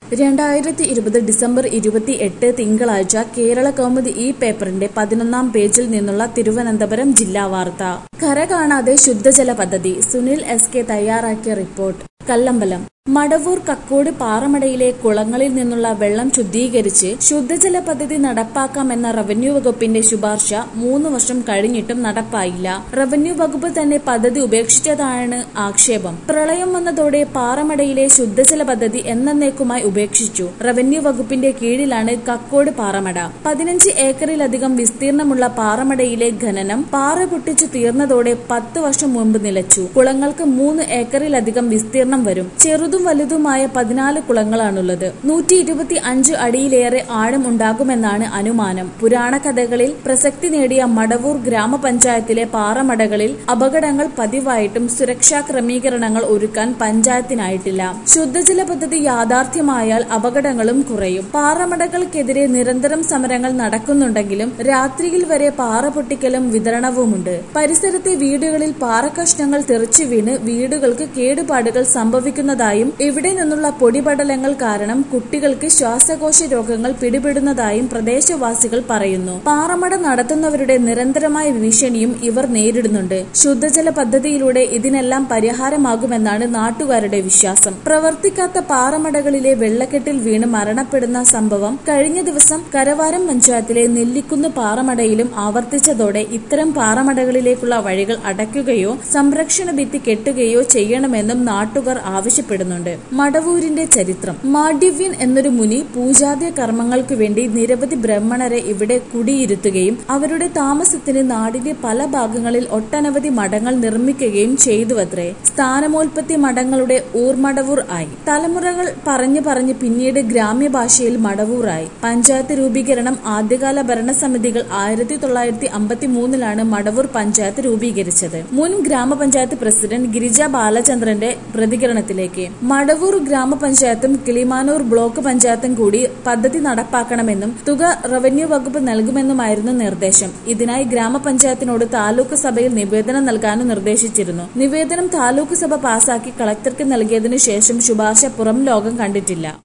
രണ്ടായിരത്തി ഇരുപത് ഡിസംബർ ഇരുപത്തി എട്ട് തിങ്കളാഴ്ച കേരള കൗമുദി ഈ പേപ്പറിന്റെ പതിനൊന്നാം പേജിൽ നിന്നുള്ള തിരുവനന്തപുരം ജില്ലാ വാർത്ത കര കാണാതെ ശുദ്ധജല പദ്ധതി സുനിൽ എസ് കെ തയ്യാറാക്കിയ റിപ്പോർട്ട് കല്ലമ്പലം മടവൂർ കക്കോട് പാറമടയിലെ കുളങ്ങളിൽ നിന്നുള്ള വെള്ളം ശുദ്ധീകരിച്ച് ശുദ്ധജല പദ്ധതി നടപ്പാക്കാമെന്ന റവന്യൂ വകുപ്പിന്റെ ശുപാർശ മൂന്ന് വർഷം കഴിഞ്ഞിട്ടും നടപ്പായില്ല റവന്യൂ വകുപ്പ് തന്നെ പദ്ധതി ഉപേക്ഷിച്ചതാണ് ആക്ഷേപം പ്രളയം വന്നതോടെ പാറമടയിലെ ശുദ്ധജല പദ്ധതി എന്നേക്കുമായി ഉപേക്ഷിച്ചു റവന്യൂ വകുപ്പിന്റെ കീഴിലാണ് കക്കോട് പാറമട പതിനഞ്ച് ഏക്കറിലധികം വിസ്തീർണമുള്ള പാറമടയിലെ ഖനനം പാറ പൊട്ടിച്ചു തീർന്നതോടെ പത്ത് വർഷം മുമ്പ് നിലച്ചു കുളങ്ങൾക്ക് മൂന്ന് ഏക്കറിലധികം വിസ്തീർണം വരും ചെറുതും വലുതുമായ പതിനാല് കുളങ്ങളാണുള്ളത് നൂറ്റി ഇരുപത്തി അഞ്ച് അടിയിലേറെ ആഴം ഉണ്ടാകുമെന്നാണ് അനുമാനം പുരാണ കഥകളിൽ പ്രസക്തി നേടിയ മടവൂർ ഗ്രാമപഞ്ചായത്തിലെ പാറമടകളിൽ അപകടങ്ങൾ പതിവായിട്ടും സുരക്ഷാ ക്രമീകരണങ്ങൾ ഒരുക്കാൻ പഞ്ചായത്തിനായിട്ടില്ല ശുദ്ധജല പദ്ധതി യാഥാർത്ഥ്യമായാൽ അപകടങ്ങളും കുറയും പാറമടകൾക്കെതിരെ നിരന്തരം സമരങ്ങൾ നടക്കുന്നുണ്ടെങ്കിലും രാത്രിയിൽ വരെ പാറ പൊട്ടിക്കലും വിതരണവുമുണ്ട് പരിസരത്തെ വീടുകളിൽ പാറക്കഷ്ണങ്ങൾ തെറിച്ചു വീണ് വീടുകൾക്ക് കേടുപാടുകൾ സംഭവിക്കുന്നതായും ഇവിടെ നിന്നുള്ള പൊടിപടലങ്ങൾ കാരണം കുട്ടികൾക്ക് ശ്വാസകോശ രോഗങ്ങൾ പിടിപെടുന്നതായും പ്രദേശവാസികൾ പറയുന്നു പാറമട നടത്തുന്നവരുടെ നിരന്തരമായ ഭീഷണിയും ഇവർ നേരിടുന്നുണ്ട് ശുദ്ധജല പദ്ധതിയിലൂടെ ഇതിനെല്ലാം പരിഹാരമാകുമെന്നാണ് നാട്ടുകാരുടെ വിശ്വാസം പ്രവർത്തിക്കാത്ത പാറമടകളിലെ വെള്ളക്കെട്ടിൽ വീണ് മരണപ്പെടുന്ന സംഭവം കഴിഞ്ഞ ദിവസം കരവാരം പഞ്ചായത്തിലെ നെല്ലിക്കുന്ന് പാറമടയിലും ആവർത്തിച്ചതോടെ ഇത്തരം പാറമടകളിലേക്കുള്ള വഴികൾ അടയ്ക്കുകയോ സംരക്ഷണ ഭിത്തി കെട്ടുകയോ ചെയ്യണമെന്നും നാട്ടുകാർ ആവശ്യപ്പെടുന്നുണ്ട് മടവൂരിന്റെ ചരിത്രം മാഡ്യവ്യൻ എന്നൊരു മുനി പൂജാദ്യ കർമ്മങ്ങൾക്ക് വേണ്ടി നിരവധി ബ്രാഹ്മണരെ ഇവിടെ കുടിയിരുത്തുകയും അവരുടെ താമസത്തിന് നാടിന്റെ പല ഭാഗങ്ങളിൽ ഒട്ടനവധി മഠങ്ങൾ നിർമ്മിക്കുകയും ചെയ്തുവത്രേ സ്ഥാനമോൽപത്തി മഠങ്ങളുടെ ഊർമടവൂർ ആയി തലമുറകൾ പറഞ്ഞു പറഞ്ഞ് പിന്നീട് ഗ്രാമ്യഭാഷയിൽ മടവൂറായി പഞ്ചായത്ത് രൂപീകരണം ആദ്യകാല ഭരണസമിതികൾ ആയിരത്തി തൊള്ളായിരത്തി അമ്പത്തി മൂന്നിലാണ് മടവൂർ പഞ്ചായത്ത് രൂപീകരിച്ചത് മുൻ ഗ്രാമപഞ്ചായത്ത് പ്രസിഡന്റ് ഗിരിജ ബാലചന്ദ്രന്റെ പ്രതികരണത്തിലേക്ക് മടവൂർ ഗ്രാമപഞ്ചായത്തും കിളിമാനൂർ ബ്ലോക്ക് പഞ്ചായത്തും കൂടി പദ്ധതി നടപ്പാക്കണമെന്നും തുക റവന്യൂ വകുപ്പ് നൽകുമെന്നുമായിരുന്നു നിർദ്ദേശം ഇതിനായി ഗ്രാമപഞ്ചായത്തിനോട് താലൂക്ക് സഭയിൽ നിവേദനം നൽകാനും നിർദ്ദേശിച്ചിരുന്നു നിവേദനം താലൂക്ക് സഭ പാസാക്കി കളക്ടർക്ക് നൽകിയതിനു ശേഷം ശുപാർശ പുറം ലോകം കണ്ടിട്ടില്ല